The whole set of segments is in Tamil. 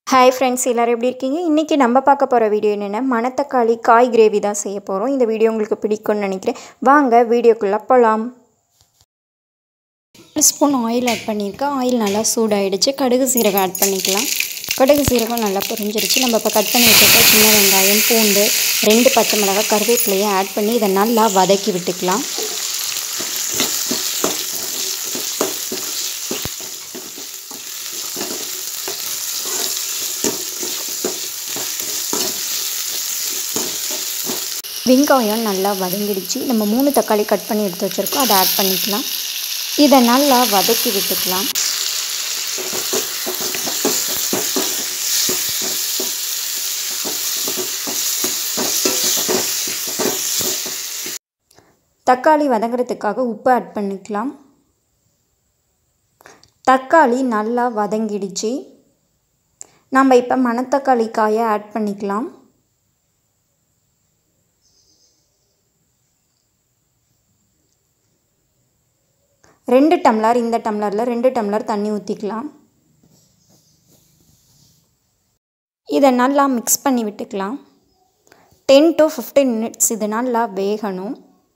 ஹாய் ஃப்ரெண்ட்ஸ் எல்லோரும் எப்படி இருக்கீங்க இன்றைக்கி நம்ம பார்க்க போகிற வீடியோ என்னென்னா மணத்தக்காளி காய் கிரேவி தான் செய்ய போகிறோம் இந்த வீடியோ உங்களுக்கு பிடிக்கும்னு நினைக்கிறேன் வாங்க வீடியோக்குள்ளே போகலாம் ஒரு ஸ்பூன் ஆயில் ஆட் பண்ணியிருக்கேன் ஆயில் நல்லா சூடாயிடுச்சு கடுகு சீரகம் ஆட் பண்ணிக்கலாம் கடுகு சீரகம் நல்லா பொரிஞ்சிருச்சு நம்ம இப்போ கட் பண்ணி வச்சுருக்க சின்ன வெங்காயம் பூண்டு ரெண்டு பச்சை மிளகாய் கருவேப்பிலையை ஆட் பண்ணி இதை நல்லா வதக்கி விட்டுக்கலாம் வெங்காயம் நல்லா வதங்கிடுச்சு நம்ம மூணு தக்காளி கட் பண்ணி எடுத்து வச்சுருக்கோம் அதை ஆட் பண்ணிக்கலாம் இதை நல்லா வதக்கி விட்டுக்கலாம் தக்காளி வதங்குறதுக்காக உப்பு ஆட் பண்ணிக்கலாம் தக்காளி நல்லா வதங்கிடுச்சு நம்ம இப்போ மணத்தக்காளி காயை ஆட் பண்ணிக்கலாம் ரெண்டு டம்ளர் இந்த டம்ளரில் ரெண்டு டம்ளர் தண்ணி ஊற்றிக்கலாம் இதை நல்லா மிக்ஸ் பண்ணி விட்டுக்கலாம் டென் டு ஃபிஃப்டீன் மினிட்ஸ் இது நல்லா வேகணும்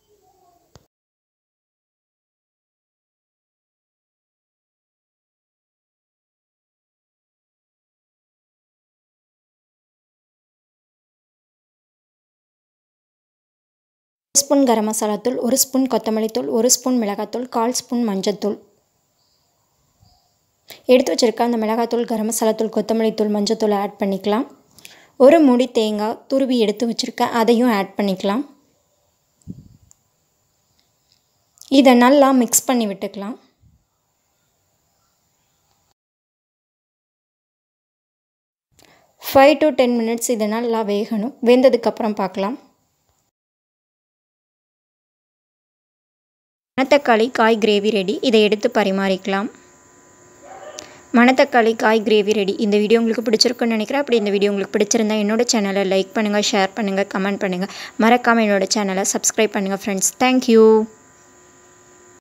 ஒரு ஸ்பூன் கரம் மசாலா தூள் ஒரு ஸ்பூன் கொத்தமல்லி தூள் ஒரு ஸ்பூன் மிளகாத்தூள் கால் ஸ்பூன் மஞ்சத்தூள் எடுத்து வச்சுருக்க அந்த மிளகாத்தூள் கரம் மசாலா தூள் கொத்தமல்லி தூள் மஞ்சத்தூள் ஆட் பண்ணிக்கலாம் ஒரு முடி தேங்காய் துருவி எடுத்து வச்சுருக்கேன் அதையும் ஆட் பண்ணிக்கலாம் இதை நல்லா மிக்ஸ் பண்ணி விட்டுக்கலாம் ஃபைவ் டு டென் மினிட்ஸ் இதை நல்லா வேகணும் வெந்ததுக்கப்புறம் பார்க்கலாம் மணத்தக்காளி காய் கிரேவி ரெடி இதை எடுத்து பரிமாறிக்கலாம் மணத்தக்காளி காய் கிரேவி ரெடி இந்த வீடியோ உங்களுக்கு பிடிச்சிருக்குன்னு நினைக்கிறேன் அப்படி இந்த வீடியோ உங்களுக்கு பிடிச்சிருந்தா என்னோட சேனலை லைக் பண்ணுங்கள் ஷேர் பண்ணுங்கள் கமெண்ட் பண்ணுங்கள் மறக்காமல் என்னோட சேனலை சப்ஸ்கிரைப் பண்ணுங்கள் ஃப்ரெண்ட்ஸ் தேங்க்யூ